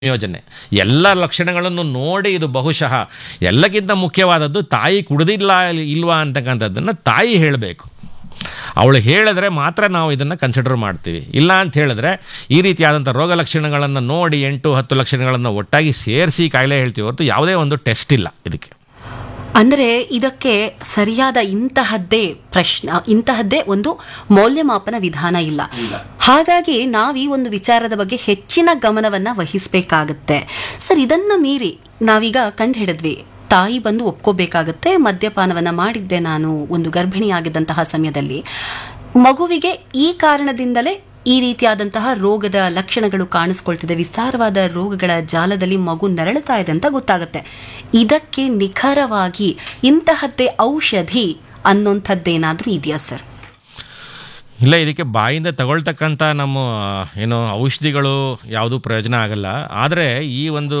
ಯೋಜನೆ ಎಲ್ಲ ಲಕ್ಷಣಗಳನ್ನು ನೋಡಿ ಇದು ಬಹುಶಃ ಎಲ್ಲಕ್ಕಿಂತ ಮುಖ್ಯವಾದದ್ದು ತಾಯಿ ಕುಡ್ದಿಲ್ಲ ಇಲ್ವಾ ಅಂತಕ್ಕಂಥದ್ದನ್ನು ತಾಯಿ ಹೇಳಬೇಕು ಅವಳು ಹೇಳಿದ್ರೆ ಮಾತ್ರ ನಾವು ಇದನ್ನು ಕನ್ಸಿಡರ್ ಮಾಡ್ತೀವಿ ಇಲ್ಲ ಅಂತ ಹೇಳಿದ್ರೆ ಈ ರೀತಿಯಾದಂಥ ರೋಗ ಲಕ್ಷಣಗಳನ್ನು ನೋಡಿ ಎಂಟು ಹತ್ತು ಲಕ್ಷಣಗಳನ್ನು ಒಟ್ಟಾಗಿ ಸೇರಿಸಿ ಕಾಯಿಲೆ ಹೇಳ್ತೀವಿ ಹೊರತು ಯಾವುದೇ ಒಂದು ಟೆಸ್ಟ್ ಇಲ್ಲ ಇದಕ್ಕೆ ಅಂದರೆ ಇದಕ್ಕೆ ಸರಿಯಾದ ಇಂತಹದ್ದೇ ಪ್ರಶ್ನೆ ಇಂತಹದ್ದೇ ಒಂದು ಮೌಲ್ಯಮಾಪನ ವಿಧಾನ ಇಲ್ಲ ಹಾಗಾಗಿ ನಾವು ಈ ಒಂದು ವಿಚಾರದ ಬಗ್ಗೆ ಹೆಚ್ಚಿನ ಗಮನವನ್ನ ವಹಿಸಬೇಕಾಗತ್ತೆ ಸರ್ ಇದನ್ನ ಮೀರಿ ನಾವೀಗ ಕಂಡು ಹಿಡಿದ್ವಿ ತಾಯಿ ಬಂದು ಒಪ್ಕೋಬೇಕಾಗತ್ತೆ ಮದ್ಯಪಾನವನ್ನ ಮಾಡಿದ್ದೆ ನಾನು ಒಂದು ಗರ್ಭಿಣಿಯಾಗಿದ್ದಂತಹ ಸಮಯದಲ್ಲಿ ಮಗುವಿಗೆ ಈ ಕಾರಣದಿಂದಲೇ ಈ ರೀತಿಯಾದಂತಹ ರೋಗದ ಲಕ್ಷಣಗಳು ಕಾಣಿಸ್ಕೊಳ್ತಿದೆ ವಿಸ್ತಾರವಾದ ರೋಗಗಳ ಜಾಲದಲ್ಲಿ ಮಗು ನರಳುತ್ತಾ ಇದೆ ಅಂತ ಗೊತ್ತಾಗುತ್ತೆ ಇದಕ್ಕೆ ನಿಖರವಾಗಿ ಇಂತಹದ್ದೇ ಔಷಧಿ ಅನ್ನೋಂಥದ್ದೇನಾದ್ರೂ ಇದೆಯಾ ಸರ್ ಇಲ್ಲ ಇದಕ್ಕೆ ಬಾಯಿಂದ ತಗೊಳ್ತಕ್ಕಂಥ ನಮ್ಮ ಏನು ಔಷಧಿಗಳು ಯಾವುದೂ ಪ್ರಯೋಜನ ಆಗಲ್ಲ ಆದರೆ ಈ ಒಂದು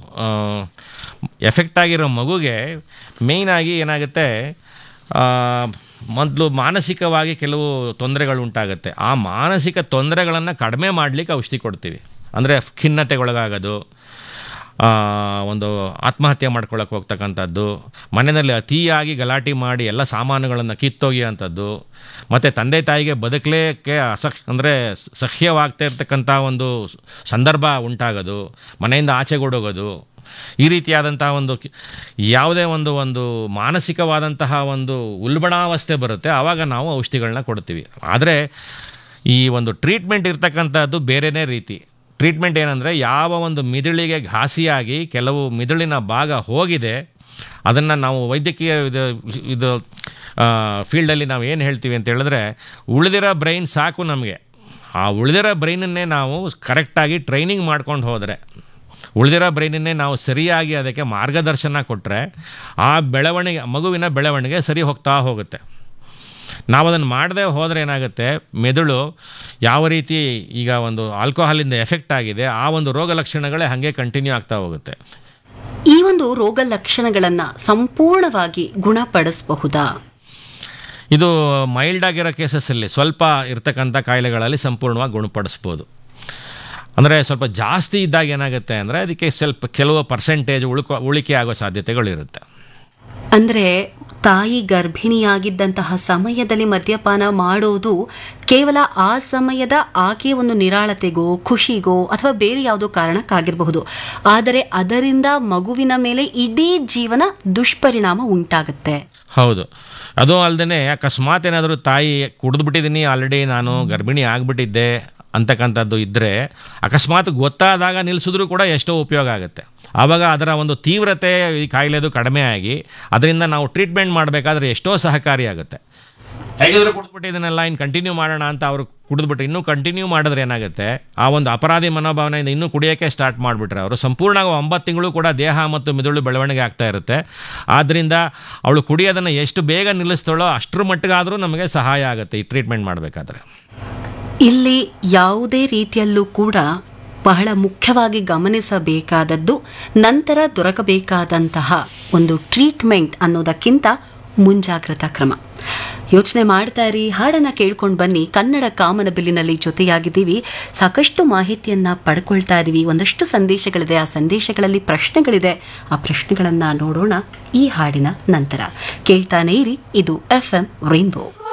ಎಫೆಕ್ಟ್ ಆಗಿರೋ ಮಗುಗೆ ಮೇಯ್ನಾಗಿ ಏನಾಗುತ್ತೆ ಮೊದಲು ಮಾನಸಿಕವಾಗಿ ಕೆಲವು ತೊಂದರೆಗಳು ಉಂಟಾಗುತ್ತೆ ಆ ಮಾನಸಿಕ ತೊಂದರೆಗಳನ್ನು ಕಡಿಮೆ ಮಾಡಲಿಕ್ಕೆ ಔಷಧಿ ಕೊಡ್ತೀವಿ ಅಂದರೆ ಖಿನ್ನತೆಗೊಳಗಾಗೋದು ಆ, ಒಂದು ಆತ್ಮಹತ್ಯೆ ಮಾಡ್ಕೊಳ್ಳೋಕೆ ಹೋಗ್ತಕ್ಕಂಥದ್ದು ಮನೆಯಲ್ಲಿ ಅತಿಯಾಗಿ ಗಲಾಟೆ ಮಾಡಿ ಎಲ್ಲ ಸಾಮಾನುಗಳನ್ನು ಕಿತ್ತೊಗೆಯುವಂಥದ್ದು ಮತ್ತು ತಂದೆ ತಾಯಿಗೆ ಬದುಕಲಿಕ್ಕೆ ಅಸಹ್ ಅಂದರೆ ಸಹ್ಯವಾಗ್ತಾ ಇರ್ತಕ್ಕಂಥ ಒಂದು ಸಂದರ್ಭ ಉಂಟಾಗೋದು ಮನೆಯಿಂದ ಆಚೆಗೂಡೋಗೋದು ಈ ರೀತಿಯಾದಂತಹ ಒಂದು ಕಿ- ಯಾವುದೇ ಒಂದು ಒಂದು ಮಾನಸಿಕವಾದಂತಹ ಒಂದು ಉಲ್ಬಣಾವಸ್ಥೆ ಬರುತ್ತೆ ಆವಾಗ ನಾವು ಔಷಧಿಗಳನ್ನ ಕೊಡ್ತೀವಿ ಆದರೆ ಈ ಒಂದು ಟ್ರೀಟ್ಮೆಂಟ್ ಇರ್ತಕ್ಕಂಥದ್ದು ಬೇರೆನೇ ರೀತಿ ಟ್ರೀಟ್ಮೆಂಟ್ ಏನಂದರೆ ಯಾವ ಒಂದು ಮಿದುಳಿಗೆ ಘಾಸಿಯಾಗಿ ಕೆಲವು ಮಿದುಳಿನ ಭಾಗ ಹೋಗಿದೆ ಅದನ್ನು ನಾವು ವೈದ್ಯಕೀಯ ಇದು ಇದು ಫೀಲ್ಡಲ್ಲಿ ನಾವು ಏನು ಹೇಳ್ತೀವಿ ಅಂತ ಹೇಳಿದ್ರೆ ಉಳಿದಿರೋ ಬ್ರೈನ್ ಸಾಕು ನಮಗೆ ಆ ಉಳಿದಿರೋ ಬ್ರೈನನ್ನೇ ನಾವು ಕರೆಕ್ಟಾಗಿ ಟ್ರೈನಿಂಗ್ ಮಾಡ್ಕೊಂಡು ಹೋದರೆ ಉಳಿದಿರೋ ಬ್ರೈನನ್ನೇ ನಾವು ಸರಿಯಾಗಿ ಅದಕ್ಕೆ ಮಾರ್ಗದರ್ಶನ ಕೊಟ್ಟರೆ ಆ ಬೆಳವಣಿಗೆ ಮಗುವಿನ ಬೆಳವಣಿಗೆ ಸರಿ ಹೋಗ್ತಾ ಹೋಗುತ್ತೆ ನಾವು ಅದನ್ನು ಮಾಡದೆ ಹೋದರೆ ಏನಾಗುತ್ತೆ ಮೆದುಳು ಯಾವ ರೀತಿ ಈಗ ಒಂದು ಆಲ್ಕೋಹಾಲಿಂದ ಎಫೆಕ್ಟ್ ಆಗಿದೆ ಆ ಒಂದು ರೋಗ ಲಕ್ಷಣಗಳೇ ಹಾಗೆ ಕಂಟಿನ್ಯೂ ಆಗ್ತಾ ಹೋಗುತ್ತೆ ಈ ಒಂದು ರೋಗ ಲಕ್ಷಣಗಳನ್ನ ಸಂಪೂರ್ಣವಾಗಿ ಗುಣಪಡಿಸಬಹುದಾ ಇದು ಮೈಲ್ಡ್ ಆಗಿರೋ ಕೇಸಸ್ಸಲ್ಲಿ ಸ್ವಲ್ಪ ಇರ್ತಕ್ಕಂಥ ಕಾಯಿಲೆಗಳಲ್ಲಿ ಸಂಪೂರ್ಣವಾಗಿ ಗುಣಪಡಿಸ್ಬೋದು ಅಂದರೆ ಸ್ವಲ್ಪ ಜಾಸ್ತಿ ಇದ್ದಾಗ ಏನಾಗುತ್ತೆ ಅಂದರೆ ಅದಕ್ಕೆ ಸ್ವಲ್ಪ ಕೆಲವು ಪರ್ಸೆಂಟೇಜ್ ಉಳ್ಕೊ ಉಳಿಕೆ ಆಗೋ ಸಾಧ್ಯತೆಗಳಿರುತ್ತೆ ಅಂದ್ರೆ ತಾಯಿ ಗರ್ಭಿಣಿಯಾಗಿದ್ದಂತಹ ಸಮಯದಲ್ಲಿ ಮದ್ಯಪಾನ ಮಾಡೋದು ಕೇವಲ ಆ ಸಮಯದ ಆಕೆಯ ಒಂದು ನಿರಾಳತೆಗೋ ಖುಷಿಗೋ ಅಥವಾ ಬೇರೆ ಯಾವುದೋ ಕಾರಣಕ್ಕಾಗಿರಬಹುದು ಆದರೆ ಅದರಿಂದ ಮಗುವಿನ ಮೇಲೆ ಇಡೀ ಜೀವನ ದುಷ್ಪರಿಣಾಮ ಉಂಟಾಗುತ್ತೆ ಹೌದು ಅದು ಅಲ್ಲದೆ ಅಕಸ್ಮಾತ್ ಏನಾದರೂ ತಾಯಿ ಕುಡಿದ್ಬಿಟ್ಟಿದ್ದೀನಿ ಆಲ್ರೆಡಿ ನಾನು ಗರ್ಭಿಣಿ ಆಗಿಬಿಟ್ಟಿದ್ದೆ ಅಂತಕ್ಕಂಥದ್ದು ಇದ್ದರೆ ಅಕಸ್ಮಾತ್ ಗೊತ್ತಾದಾಗ ನಿಲ್ಲಿಸಿದ್ರೂ ಕೂಡ ಎಷ್ಟೋ ಉಪಯೋಗ ಆಗುತ್ತೆ ಆವಾಗ ಅದರ ಒಂದು ತೀವ್ರತೆ ಈ ಕಾಯಿಲೆದು ಕಡಿಮೆ ಆಗಿ ಅದರಿಂದ ನಾವು ಟ್ರೀಟ್ಮೆಂಟ್ ಮಾಡಬೇಕಾದ್ರೆ ಎಷ್ಟೋ ಸಹಕಾರಿಯಾಗುತ್ತೆ ಹೇಗಿದ್ರು ಕುಡಿದ್ಬಿಟ್ಟಿದ್ದೀನಲ್ಲ ಇನ್ನು ಕಂಟಿನ್ಯೂ ಮಾಡೋಣ ಅಂತ ಅವರು ಕುಡಿದ್ಬಿಟ್ಟು ಇನ್ನೂ ಕಂಟಿನ್ಯೂ ಮಾಡಿದ್ರೆ ಏನಾಗುತ್ತೆ ಆ ಒಂದು ಅಪರಾಧಿ ಮನೋಭಾವನೆಯಿಂದ ಇನ್ನೂ ಕುಡಿಯೋಕ್ಕೆ ಸ್ಟಾರ್ಟ್ ಮಾಡಿಬಿಟ್ರೆ ಅವರು ಸಂಪೂರ್ಣ ಒಂಬತ್ತು ತಿಂಗಳು ಕೂಡ ದೇಹ ಮತ್ತು ಮಿದುಳು ಬೆಳವಣಿಗೆ ಆಗ್ತಾ ಇರುತ್ತೆ ಆದ್ದರಿಂದ ಅವಳು ಕುಡಿಯೋದನ್ನು ಎಷ್ಟು ಬೇಗ ನಿಲ್ಲಿಸ್ತಾಳೋ ಅಷ್ಟರ ಮಟ್ಟಿಗಾದರೂ ನಮಗೆ ಸಹಾಯ ಆಗುತ್ತೆ ಈ ಟ್ರೀಟ್ಮೆಂಟ್ ಮಾಡಬೇಕಾದ್ರೆ ಇಲ್ಲಿ ಯಾವುದೇ ರೀತಿಯಲ್ಲೂ ಕೂಡ ಬಹಳ ಮುಖ್ಯವಾಗಿ ಗಮನಿಸಬೇಕಾದದ್ದು ನಂತರ ದೊರಕಬೇಕಾದಂತಹ ಒಂದು ಟ್ರೀಟ್ಮೆಂಟ್ ಅನ್ನೋದಕ್ಕಿಂತ ಮುಂಜಾಗ್ರತಾ ಕ್ರಮ ಯೋಚನೆ ಮಾಡ್ತಾ ಇರಿ ಹಾಡನ್ನ ಕೇಳ್ಕೊಂಡು ಬನ್ನಿ ಕನ್ನಡ ಕಾಮನ ಬಿಲ್ಲಿನಲ್ಲಿ ಜೊತೆಯಾಗಿದ್ದೀವಿ ಸಾಕಷ್ಟು ಮಾಹಿತಿಯನ್ನ ಪಡ್ಕೊಳ್ತಾ ಇದೀವಿ ಒಂದಷ್ಟು ಸಂದೇಶಗಳಿದೆ ಆ ಸಂದೇಶಗಳಲ್ಲಿ ಪ್ರಶ್ನೆಗಳಿದೆ ಆ ಪ್ರಶ್ನೆಗಳನ್ನ ನೋಡೋಣ ಈ ಹಾಡಿನ ನಂತರ ಕೇಳ್ತಾನೆ ಇರಿ ಇದು ಎಫ್ ಎಂ ರೈನ್ಬೋ